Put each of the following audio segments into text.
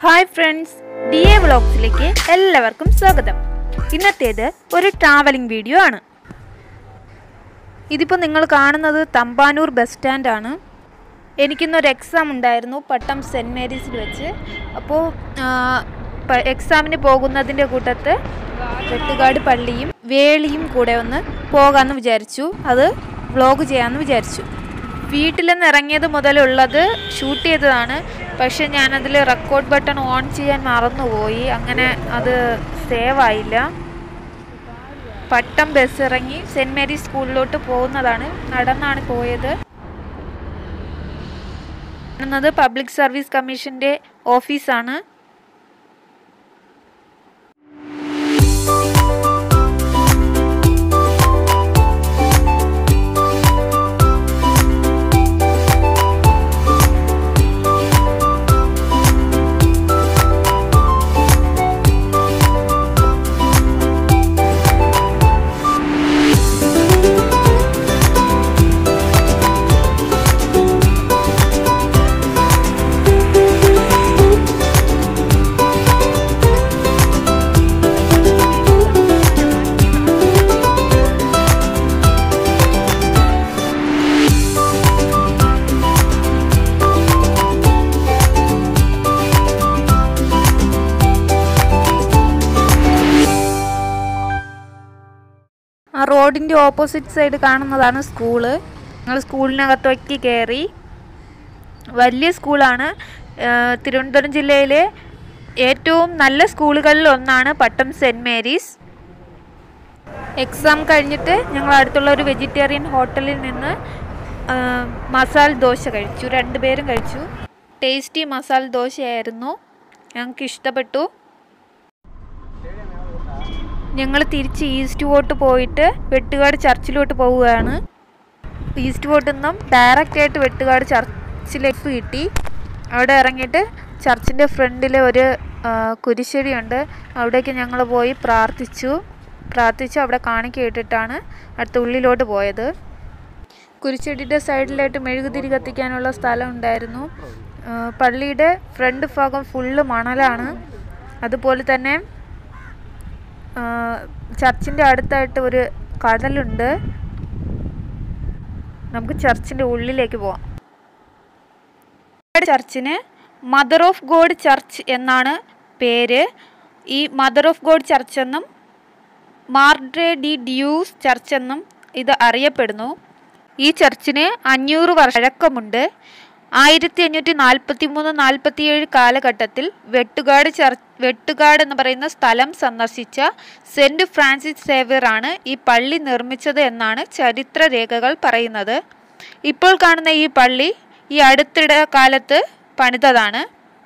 hi friends D A വ്ളോഗ്സിലേക്ക് എല്ലാവർക്കും സ്വാഗതം ഇന്നത്തേത് ഒരു ട്രാവലിംഗ് വീഡിയോ ആണ് ഇതിപ്പോൾ നിങ്ങൾ കാണുന്നത് തമ്പാനൂർ ബസ് സ്റ്റാൻഡാണ് എനിക്കിന്നൊരു എക്സാം ഉണ്ടായിരുന്നു പട്ടം സെൻറ്റ് മേരീസിൽ വെച്ച് അപ്പോൾ എക്സാമിന് പോകുന്നതിൻ്റെ കൂട്ടത്ത് വെട്ടുകാട് പള്ളിയും വേളിയും കൂടെ ഒന്ന് പോകാമെന്ന് വിചാരിച്ചു അത് വ്ളോഗ് ചെയ്യാമെന്ന് വിചാരിച്ചു വീട്ടിൽ നിന്ന് ഇറങ്ങിയത് മുതലുള്ളത് ഷൂട്ട് ചെയ്തതാണ് പക്ഷെ ഞാനതിൽ റെക്കോർഡ് ബട്ടൺ ഓൺ ചെയ്യാൻ മറന്നുപോയി അങ്ങനെ അത് സേവ് ആയില്ല പട്ടം ബസ് ഇറങ്ങി സെൻറ്റ് മേരീസ് സ്കൂളിലോട്ട് പോകുന്നതാണ് നടന്നാണ് പോയത് കാണുന്നത് പബ്ലിക് സർവീസ് കമ്മീഷൻ്റെ ഓഫീസാണ് ആ റോഡിൻ്റെ ഓപ്പോസിറ്റ് സൈഡ് കാണുന്നതാണ് സ്കൂള് ഞങ്ങൾ സ്കൂളിനകത്തേക്ക് കയറി വലിയ സ്കൂളാണ് ഏഹ് തിരുവനന്തപുരം ജില്ലയിലെ ഏറ്റവും നല്ല സ്കൂളുകളിൽ ഒന്നാണ് പട്ടം സെൻറ്റ് മേരീസ് എക്സാം കഴിഞ്ഞിട്ട് ഞങ്ങൾ അടുത്തുള്ള ഒരു വെജിറ്റേറിയൻ ഹോട്ടലിൽ നിന്ന് ഏഹ് മസാല ദോശ കഴിച്ചു രണ്ടുപേരും കഴിച്ചു ടേസ്റ്റി മസാല ദോശയായിരുന്നു ഞങ്ങൾക്ക് ഇഷ്ടപ്പെട്ടു ഞങ്ങൾ തിരിച്ച് ഈസ്റ്റ് വോട്ട് പോയിട്ട് വെട്ടുകാട് ചർച്ചിലോട്ട് പോവുകയാണ് ഈസ്റ്റ് വോട്ടിൽ നിന്നും ഡയറക്റ്റ് ആയിട്ട് വെട്ടുകാട് ചർച്ചിലേക്ക് കിട്ടി അവിടെ ഇറങ്ങിയിട്ട് ചർച്ചിൻ്റെ ഫ്രണ്ടിൽ ഒരു ആ, കുരിശടിയുണ്ട് അവിടേക്ക് ഞങ്ങൾ പോയി പ്രാർത്ഥിച്ചു പ്രാർത്ഥിച്ചു അവിടെ കാണിക്ക ഇട്ടിട്ടാണ് അടുത്ത ഉള്ളിലോട്ട് പോയത് കുരിശടിയുടെ സൈഡിലായിട്ട് മെഴുകുതിരി കത്തിക്കാനുള്ള സ്ഥലം ഉണ്ടായിരുന്നു ആ, പള്ളിയുടെ ഫ്രണ്ട് ഭാഗം ഫുള്ള് മണലാണ് അതുപോലെ തന്നെ ചർച്ചിൻ്റെ അടുത്തായിട്ട് ഒരു കടലുണ്ട് നമുക്ക് ചർച്ചിൻ്റെ ഉള്ളിലേക്ക് പോവാം ചർച്ചിന് മദർ ഓഫ് ഗോഡ് ചർച്ച് എന്നാണ് പേര് ഈ മദർ ഓഫ് ഗോഡ് ചർച്ച് എന്നും മാർഡ്രെ ഡി ഡ്യൂസ് ചർച്ച് എന്നും ഇത് അറിയപ്പെടുന്നു ഈ ചർച്ചിന് അഞ്ഞൂറ് വർഷ പഴക്കമുണ്ട് ആയിരത്തി അഞ്ഞൂറ്റി നാൽപ്പത്തി മൂന്ന് നാൽപ്പത്തിയേഴ് കാലഘട്ടത്തിൽ വെട്ടുകാട് ചർ വെട്ടുകാട് എന്ന് പറയുന്ന സ്ഥലം സന്ദർശിച്ച സെൻറ്റ് ഫ്രാൻസിസ് സേവിയർ ആണ് ഈ പള്ളി നിർമ്മിച്ചത് എന്നാണ് ചരിത്ര രേഖകൾ പറയുന്നത് ഇപ്പോൾ കാണുന്ന ഈ പള്ളി ഈ അടുത്തിടെ കാലത്ത് പണിതതാണ്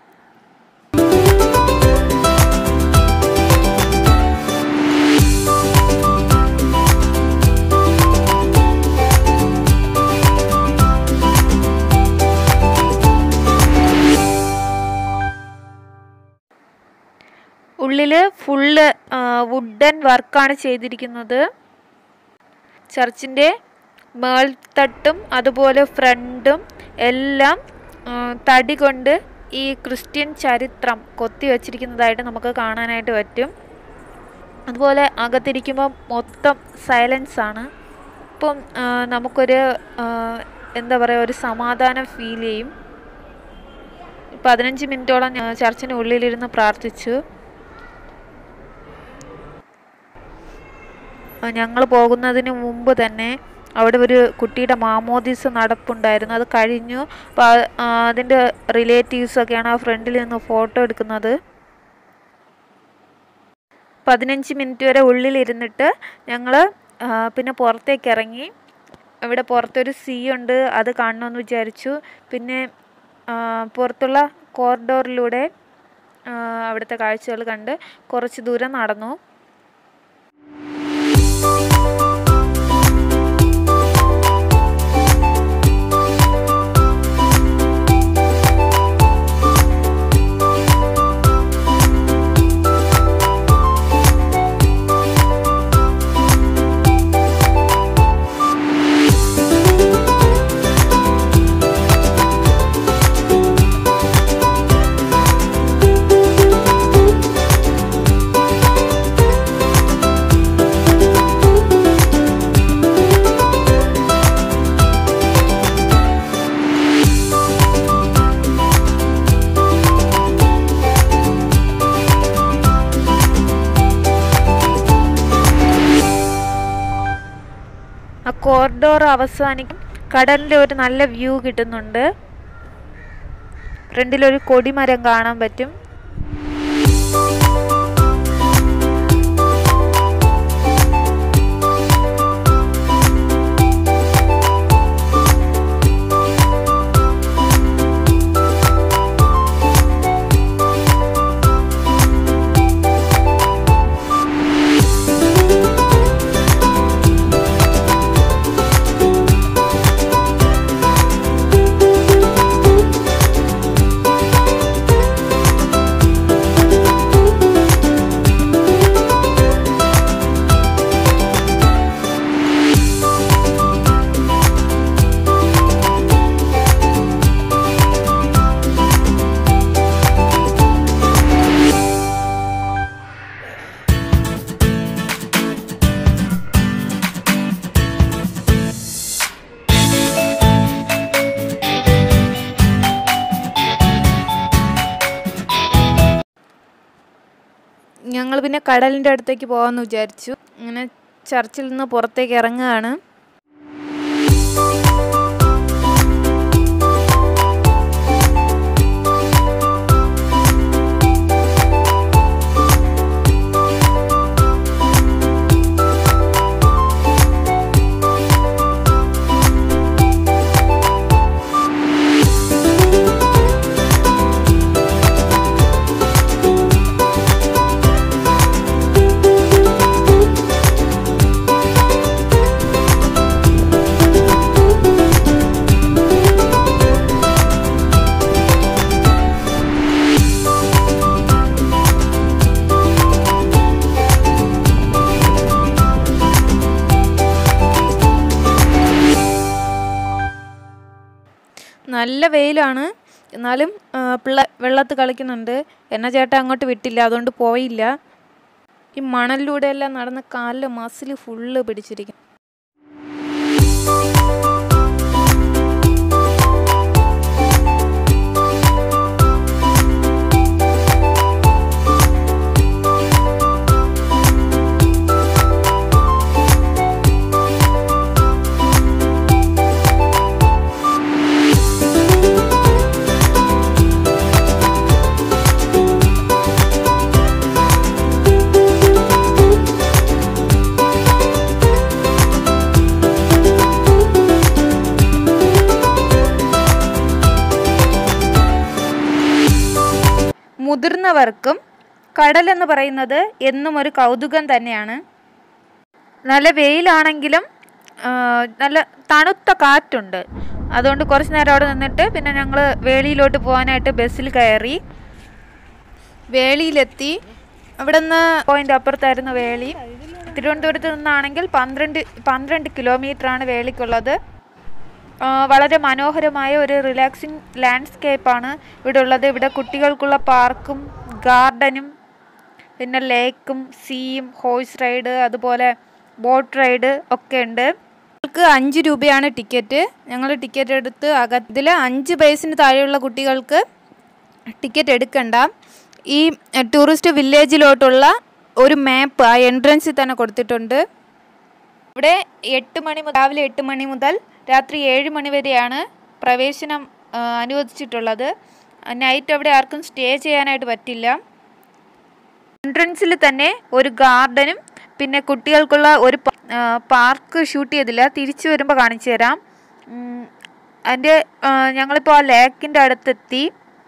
ഉള്ളിൽ ഫുള്ള് വുഡൻ വർക്കാണ് ചെയ്തിരിക്കുന്നത് ചർച്ചിൻ്റെ മേൾത്തട്ടും അതുപോലെ ഫ്രണ്ടും എല്ലാം ആ, തടി കൊണ്ട് ഈ ക്രിസ്ത്യൻ ചരിത്രം കൊത്തി വച്ചിരിക്കുന്നതായിട്ട് നമുക്ക് കാണാനായിട്ട് പറ്റും അതുപോലെ അകത്തിരിക്കുമ്പോൾ മൊത്തം സൈലൻസ് ആണ് ഇപ്പം ആ, നമുക്കൊരു ആ, എന്താ പറയുക ഒരു സമാധാനം ഫീൽ ചെയ്യും പതിനഞ്ച് മിനിറ്റോളം ഞാൻ ചർച്ചിന് ഉള്ളിലിരുന്ന് പ്രാർത്ഥിച്ചു ഞങ്ങൾ പോകുന്നതിന് മുമ്പ് തന്നെ അവിടെ ഒരു കുട്ടിയുടെ മാമോദീസ് നടപ്പുണ്ടായിരുന്നു അത് കഴിഞ്ഞു അപ്പോൾ അതിൻ്റെ റിലേറ്റീവ്സൊക്കെയാണ് ആ ഫ്രണ്ടിൽ നിന്ന് ഫോട്ടോ എടുക്കുന്നത് പതിനഞ്ച് മിനിറ്റ് വരെ ഉള്ളിലിരുന്നിട്ട് ഞങ്ങൾ പിന്നെ പുറത്തേക്ക് ഇറങ്ങി ഇവിടെ പുറത്തൊരു സീ ഉണ്ട് അത് കാണണമെന്ന് വിചാരിച്ചു പിന്നെ ആ, പുറത്തുള്ള കോറിഡോറിലൂടെ ആ, അവിടുത്തെ കാഴ്ചകൾ കണ്ട് കുറച്ച് ദൂരം നടന്നു കോറിഡോർ അവസാനിക്കും കടലിൻ്റെ ഒരു നല്ല വ്യൂ കിട്ടുന്നുണ്ട് ഫ്രണ്ടിലൊരു കൊടിമരം കാണാൻ പറ്റും ഞങ്ങൾ പിന്നെ കടലിൻ്റെ അടുത്തേക്ക് പോകാമെന്ന് വിചാരിച്ചു അങ്ങനെ ചർച്ചിൽ നിന്ന് പുറത്തേക്ക് ഇറങ്ങുകയാണ് നല്ല വെയിലാണ് എന്നാലും ആ, പിള്ള വെള്ളത്തിൽ കളിക്കുന്നുണ്ട് എന്നെ ചേട്ടൻ അങ്ങോട്ട് വിട്ടില്ല അതുകൊണ്ട് പോയില്ല ഈ മണലിലൂടെ എല്ലാം നടന്ന് കാലിൽ മസിൽ ഫുള്ള് പിടിച്ചിരിക്കും മുതിർന്നവർക്കും കടലെന്ന് പറയുന്നത് എന്നും ഒരു കൗതുകം തന്നെയാണ് നല്ല വെയിലാണെങ്കിലും ആ, നല്ല തണുത്ത കാറ്റുണ്ട് അതുകൊണ്ട് കുറച്ച് നേരം അവിടെ നിന്നിട്ട് പിന്നെ ഞങ്ങൾ വേളിയിലോട്ട് പോകാനായിട്ട് ബസ്സിൽ കയറി വേളിയിലെത്തി അവിടെ നിന്ന് പോയിന്റ് അപ്പുറത്തായിരുന്നു വേളി തിരുവനന്തപുരത്ത് നിന്നാണെങ്കിൽ പന്ത്രണ്ട് പന്ത്രണ്ട് കിലോമീറ്ററാണ് വേളിക്കുള്ളത് ആ, വളരെ മനോഹരമായ ഒരു റിലാക്സിങ് ലാൻഡ്സ്കേപ്പാണ് ഇവിടെ ഉള്ളത് ഇവിടെ കുട്ടികൾക്കുള്ള പാർക്കും ഗാർഡനും പിന്നെ ലേക്കും സീയും ഹോഴ്സ് റൈഡ് അതുപോലെ ബോട്ട് റൈഡ് ഒക്കെ ഉണ്ട് കുട്ടികൾക്ക് അഞ്ച് രൂപയാണ് ടിക്കറ്റ് ഞങ്ങൾ ടിക്കറ്റ് എടുത്ത് അക ഇതിൽ അഞ്ച് വയസ്സിന് താഴെയുള്ള കുട്ടികൾക്ക് ടിക്കറ്റ് എടുക്കണ്ട ഈ ടൂറിസ്റ്റ് വില്ലേജിലോട്ടുള്ള ഒരു മാപ്പ് ആ എൻട്രൻസിൽ തന്നെ കൊടുത്തിട്ടുണ്ട് ഇവിടെ എട്ട് മണി മുതൽ രാവിലെ എട്ട് മണി മുതൽ രാത്രി ഏഴ് മണി വരെയാണ് പ്രവേശനം ആ, അനുവദിച്ചിട്ടുള്ളത് നൈറ്റ് അവിടെ ആർക്കും സ്റ്റേ ചെയ്യാനായിട്ട് പറ്റില്ല എൻട്രൻസിൽ തന്നെ ഒരു ഗാർഡനും പിന്നെ കുട്ടികൾക്കുള്ള ഒരു പ- ആ, പാർക്ക് ഷൂട്ട് ചെയ്തില്ല തിരിച്ചു വരുമ്പോൾ കാണിച്ചു തരാം ഉം, അതിൻ്റെ ആ, ഞങ്ങളിപ്പോൾ ആ ലേക്കിൻ്റെ അടുത്തെത്തി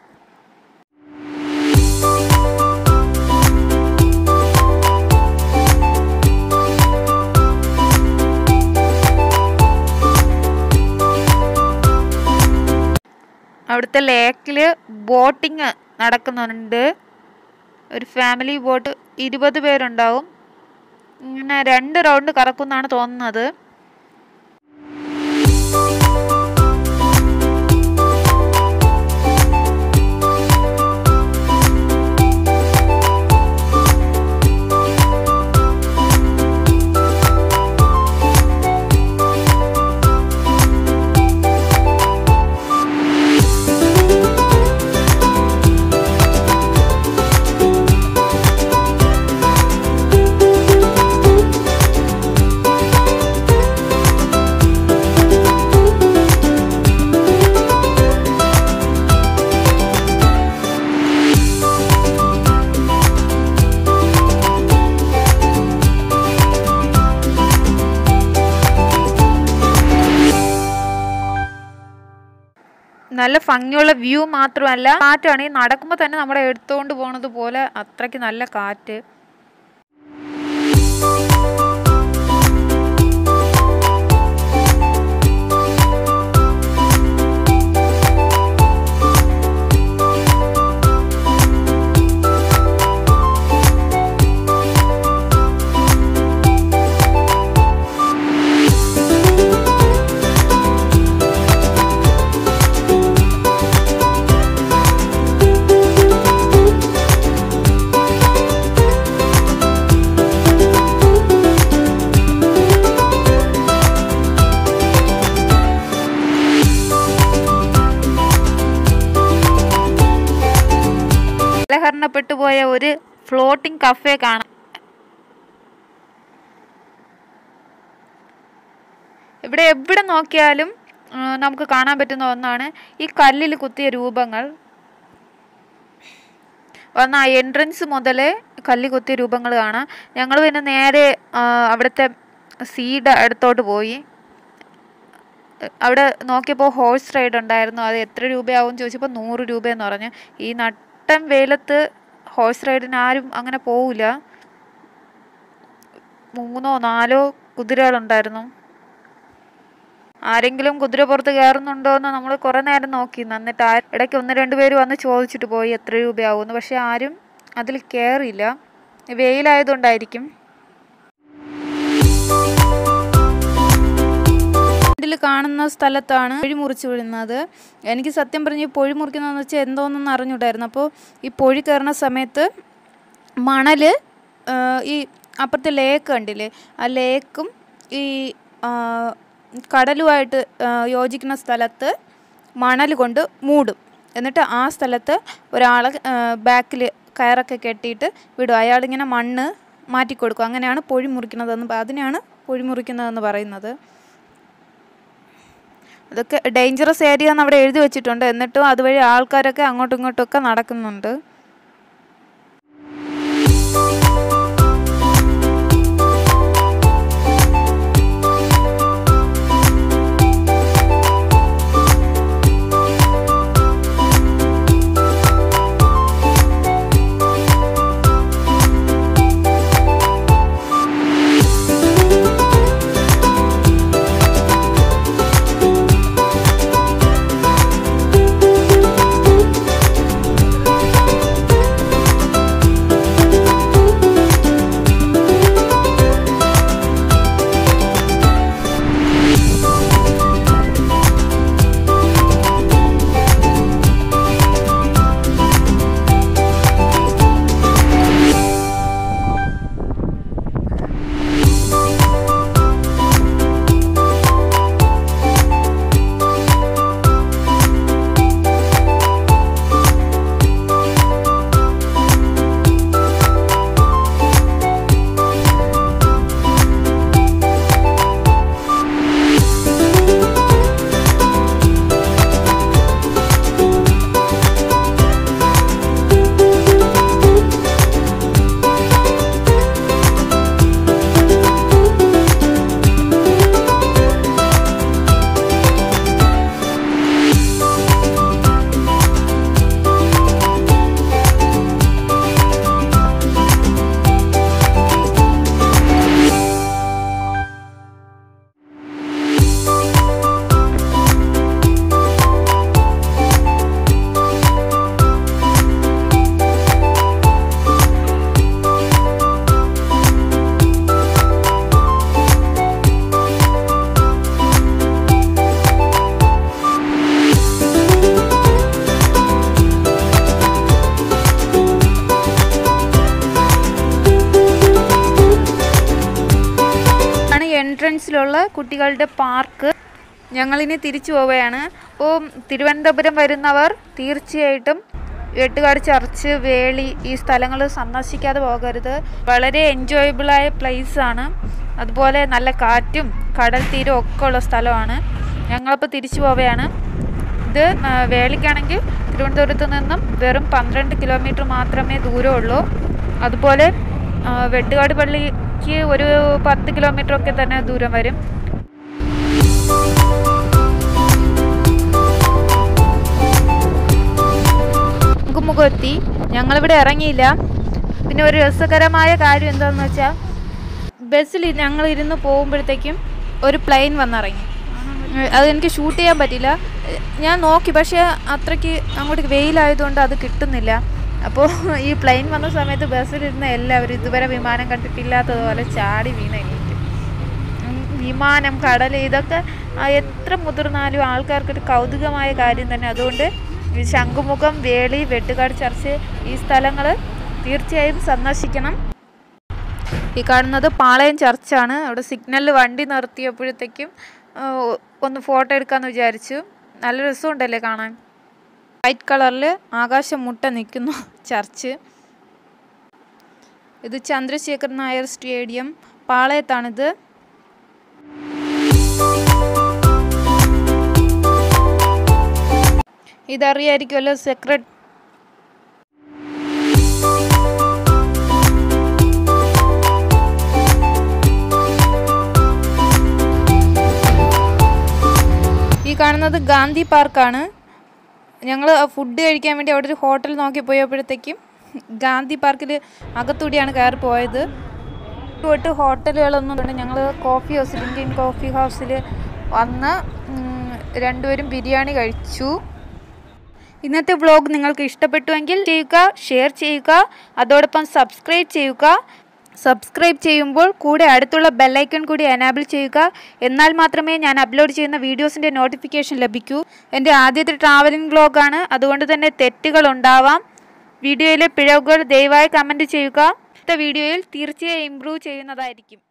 അവിടുത്തെ ലേക്കിൽ ബോട്ടിങ് നടക്കുന്നുണ്ട് ഒരു ഫാമിലി ബോട്ട് ഇരുപത് പേരുണ്ടാവും ഇങ്ങനെ രണ്ട് റൗണ്ട് കറക്കുമെന്നാണ് തോന്നുന്നത് നല്ല ഭംഗിയുള്ള വ്യൂ മാത്രമല്ല കാറ്റാണ് ഈ നടക്കുമ്പോൾ തന്നെ നമ്മളെ എടുത്തുകൊണ്ട് പോണത് പോലെ അത്രയ്ക്ക് നല്ല കാറ്റ് ലഹരണപ്പെട്ടു പോയ ഒരു ഫ്ലോട്ടിംഗ് കഫേ കാണാം ഇവിടെ എവിടെ നോക്കിയാലും ആ, നമുക്ക് കാണാൻ പറ്റുന്ന ഒന്നാണ് ഈ കല്ലിൽ കുത്തിയ രൂപങ്ങൾ വന്ന ആ എൻട്രൻസ് മുതൽ കല്ല് കുത്തിയ രൂപങ്ങൾ കാണാം ഞങ്ങൾ പിന്നെ നേരെ ആ, അവിടുത്തെ സീഡ് അടുത്തോട്ട് പോയി അവിടെ നോക്കിയപ്പോൾ ഹോഴ്സ് റൈഡ് ഉണ്ടായിരുന്നു അത് എത്ര രൂപയാവും ചോദിച്ചപ്പോൾ നൂറ് രൂപയെന്ന് പറഞ്ഞു ഈ നട്ടം വെയിലത്ത് ഹോഴ്സ് റൈഡിന് ആരും അങ്ങനെ പോവില്ല മൂന്നോ നാലോ കുതിരകളുണ്ടായിരുന്നു ആരെങ്കിലും കുതിരപ്പുറത്ത് കയറുന്നുണ്ടോ എന്ന് നമ്മൾ കുറേ നേരം നോക്കി എന്നിട്ട് ആ ഇടയ്ക്ക് ഒന്ന് രണ്ട് പേര് വന്ന് ചോദിച്ചിട്ട് പോയി എത്ര രൂപയാവുമെന്ന് പക്ഷെ ആരും അതിൽ കയറിയില്ല വെയിലായതുകൊണ്ടായിരിക്കും ഇതിൽ കാണുന്ന സ്ഥലത്താണ് പൊഴി മുറിച്ച് വിടുന്നത് എനിക്ക് സത്യം പറഞ്ഞ് ഈ പൊഴി മുറിക്കുന്നതെന്ന് വെച്ചാൽ എന്തോന്നൊന്നും അറിഞ്ഞൂടായിരുന്നു അപ്പോൾ ഈ പൊഴി കയറുന്ന സമയത്ത് മണൽ ഈ അപ്പുറത്തെ ലേക്ക് കണ്ടില്ലേ ആ ലേക്കും ഈ ആ, കടലുമായിട്ട് ആ, യോജിക്കുന്ന സ്ഥലത്ത് മണൽ കൊണ്ട് മൂടും എന്നിട്ട് ആ സ്ഥലത്ത് ഒരാളെ ബാക്കിൽ കയറൊക്കെ കെട്ടിയിട്ട് വിടും അയാളിങ്ങനെ മണ്ണ് മാറ്റിക്കൊടുക്കും അങ്ങനെയാണ് പൊഴി മുറിക്കുന്നതെന്ന് പ- അതിനെയാണ് പൊഴി മുറിക്കുന്നതെന്ന് പറയുന്നത് അതൊക്കെ ഡേഞ്ചറസ് ഏരിയ എന്ന് അവിടെ എഴുതി വെച്ചിട്ടുണ്ട് എന്നിട്ടും അതുവഴി ആൾക്കാരൊക്കെ അങ്ങോട്ടും ഇങ്ങോട്ടും ഒക്കെ നടക്കുന്നുണ്ട് ആണ് എൻട്രൻസിലുള്ള കുട്ടികളുടെ പാർക്ക് ഞങ്ങളിനി തിരിച്ചു പോവുകയാണ് അപ്പോൾ തിരുവനന്തപുരം വരുന്നവർ തീർച്ചയായിട്ടും വെട്ടുകാട് ചർച്ച് വേളി ഈ സ്ഥലങ്ങൾ സന്ദർശിക്കാതെ പോകരുത് വളരെ എൻജോയബിളായ പ്ലേസ് ആണ് അതുപോലെ നല്ല കാറ്റും കടൽ തീരം ഒക്കെ ഉള്ള സ്ഥലമാണ് ഞങ്ങളിപ്പോൾ തിരിച്ചു പോവുകയാണ് ഇത് ആ, വേളിക്കാണെങ്കിൽ തിരുവനന്തപുരത്ത് നിന്നും വെറും പന്ത്രണ്ട് കിലോമീറ്റർ മാത്രമേ ദൂരമുള്ളൂ അതുപോലെ ആ, വെട്ടുകാട് പള്ളിക്ക് ഒരു പത്ത് കിലോമീറ്റർ ഒക്കെ തന്നെ ദൂരം വരും ശംഖുമുഖം എത്തി ഞങ്ങളിവിടെ ഇറങ്ങിയില്ല പിന്നെ ഒരു രസകരമായ കാര്യം എന്താണെന്ന് വെച്ചാൽ ബസ്സിൽ ഞങ്ങൾ ഇരുന്ന് പോകുമ്പോഴത്തേക്കും ഒരു പ്ലെയിൻ വന്നിറങ്ങി അത് എനിക്ക് ഷൂട്ട് ചെയ്യാൻ പറ്റില്ല ഞാൻ നോക്കി പക്ഷേ അത്രയ്ക്ക് അങ്ങോട്ട് വെയിലായതുകൊണ്ട് അത് കിട്ടുന്നില്ല അപ്പോൾ ഈ പ്ലെയിൻ വന്ന സമയത്ത് ബസ്സിലിരുന്ന എല്ലാവരും ഇതുവരെ വിമാനം കണ്ടിട്ടില്ലാത്തതുപോലെ ചാടി വീണ എണീറ്റ് ഉം, വിമാനം കടൽ ഇതൊക്കെ ആ എത്ര മുതിർന്നാലും ആൾക്കാർക്കൊരു കൗതുകമായ കാര്യം തന്നെ അതുകൊണ്ട് ഈ ശംഖുമുഖം വേളി വെട്ടുകാട് ചർച്ച് ഈ സ്ഥലങ്ങൾ തീർച്ചയായും സന്ദർശിക്കണം ഈ കാണുന്നത് പാളയം ചർച്ചാണ് അവിടെ സിഗ്നലിൽ വണ്ടി നിർത്തിയപ്പോഴത്തേക്കും ആ, ഒന്ന് ഫോട്ടോ എടുക്കാമെന്ന് വിചാരിച്ചു നല്ല രസമുണ്ടല്ലേ കാണാൻ വൈറ്റ് കളറിൽ ആകാശം മുട്ട നിൽക്കുന്നു ചർച്ച് ഇത് ചന്ദ്രശേഖർ നായർ സ്റ്റേഡിയം പാളയത്താണിത് ഇതറിയായിരിക്കുമല്ലോ സെക്രട്ടറി ഈ കാണുന്നത് ഗാന്ധി പാർക്കാണ് ഞങ്ങൾ ഫുഡ് കഴിക്കാൻ വേണ്ടി അവിടെ ഒരു ഹോട്ടൽ നോക്കി പോയപ്പോഴത്തേക്കും ഗാന്ധി പാർക്കിൽ അകത്തൂടിയാണ് കയറി പോയത് പോയിട്ട് ഹോട്ടലുകളൊന്നും ഉണ്ട് ഞങ്ങൾ കോഫി ഹൗസിൽ ഇന്ത്യൻ കോഫി ഹൗസിൽ വന്ന് ഉം, രണ്ടുപേരും ബിരിയാണി കഴിച്ചു ഇന്നത്തെ വ്ളോഗ് നിങ്ങൾക്ക് ഇഷ്ടപ്പെട്ടുവെങ്കിൽ ചെയ്യുക ഷെയർ ചെയ്യുക അതോടൊപ്പം സബ്സ്ക്രൈബ് ചെയ്യുക സബ്സ്ക്രൈബ് ചെയ്യുമ്പോൾ കൂടെ അടുത്തുള്ള ബെല്ലൈക്കൺ കൂടി എനാബിൾ ചെയ്യുക എന്നാൽ മാത്രമേ ഞാൻ അപ്ലോഡ് ചെയ്യുന്ന വീഡിയോസിൻ്റെ നോട്ടിഫിക്കേഷൻ ലഭിക്കൂ എൻ്റെ ആദ്യത്തെ ട്രാവലിംഗ് വ്ളോഗാണ് അതുകൊണ്ട് തന്നെ തെറ്റുകൾ ഉണ്ടാവാം വീഡിയോയിലെ പിഴവുകൾ ദയവായി കമൻറ്റ് ചെയ്യുക അടുത്ത വീഡിയോയിൽ തീർച്ചയായും ഇമ്പ്രൂവ് ചെയ്യുന്നതായിരിക്കും